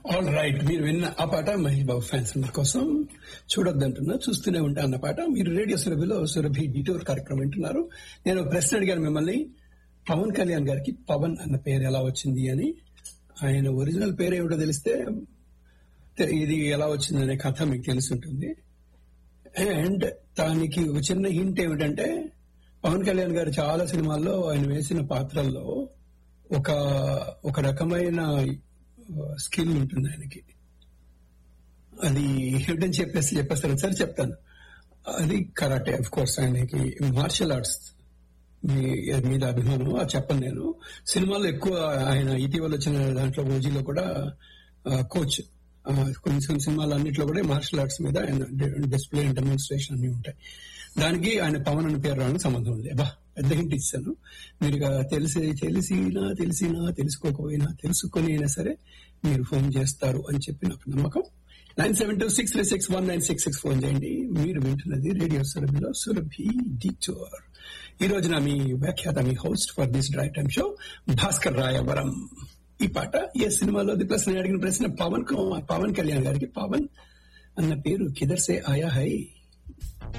all right మీరు విన్న ఆ పాట మహేష్ బాబు ఫ్యాన్స్ అందరి కోసం చూడొద్దంటున్నా చూస్తూనే ఉంటా అన్న పాట మీరు రేడియో సురభిలో సురభి డిటోర్ కార్యక్రమం వింటున్నారు నేను ఒక ప్రశ్న అడిగాను మిమ్మల్ని పవన్ కళ్యాణ్ గారికి పవన్ అన్న పేరు ఎలా వచ్చింది అని ఆయన ఒరిజినల్ పేరు ఏమిటో తెలిస్తే తె- ఇది ఎలా వచ్చిందనే కథ మీకు తెలిసి ఉంటుంది అండ్ దానికి ఒక చిన్న హింట్ ఏమిటంటే పవన్ కళ్యాణ్ గారు చాలా సినిమాల్లో ఆయన వేసిన పాత్రల్లో ఒక ఒక రకమైన స్కిల్ ఉంటుంది ఆయనకి అది ఏమిటని చెప్పేసి చెప్పేస్తారు సరే చెప్తాను అది కరాటే అఫ్ కోర్స్ ఆయనకి మార్షల్ ఆర్ట్స్ మీ మీద అభిమానం అది చెప్పను నేను సినిమాల్లో ఎక్కువ ఆయన ఇటీవల వచ్చిన దాంట్లో ఓజీలో కూడా కోచ్ కొన్ని కొన్ని సినిమాలు అన్నింటిలో కూడా మార్షల్ ఆర్ట్స్ మీద ఆయన డిస్ప్లే డెమాన్స్ట్రేషన్ అన్ని ఉంటాయి దానికి ఆయన పవన్ అని పేరు రావడానికి సంబంధం ఉంది అబ్బా పెద్ద హింట్ ఇచ్చాను మీరు ఇక తెలిసి తెలిసినా తెలిసినా తెలుసుకోకపోయినా తెలుసుకొని అయినా సరే మీరు ఫోన్ చేస్తారు అని చెప్పి నాకు నమ్మకం nine seven two six three six one nine six six phone చేయండి మీరు వింటున్నది రేడియో సురభిలో సురభి డిటోర్ ఈ రోజు నా మీ వ్యాఖ్యాత మీ host for this drive time show Bhaskar Rayavaram ఈ పాట ఏ సినిమాలోది ప్లస్ నేను అడిగిన ప్రశ్న పవన్ కుమార్ పవన్ కళ్యాణ్ గారికి పవన్ అన్న పేరు కిదర్ సే ఆయా హై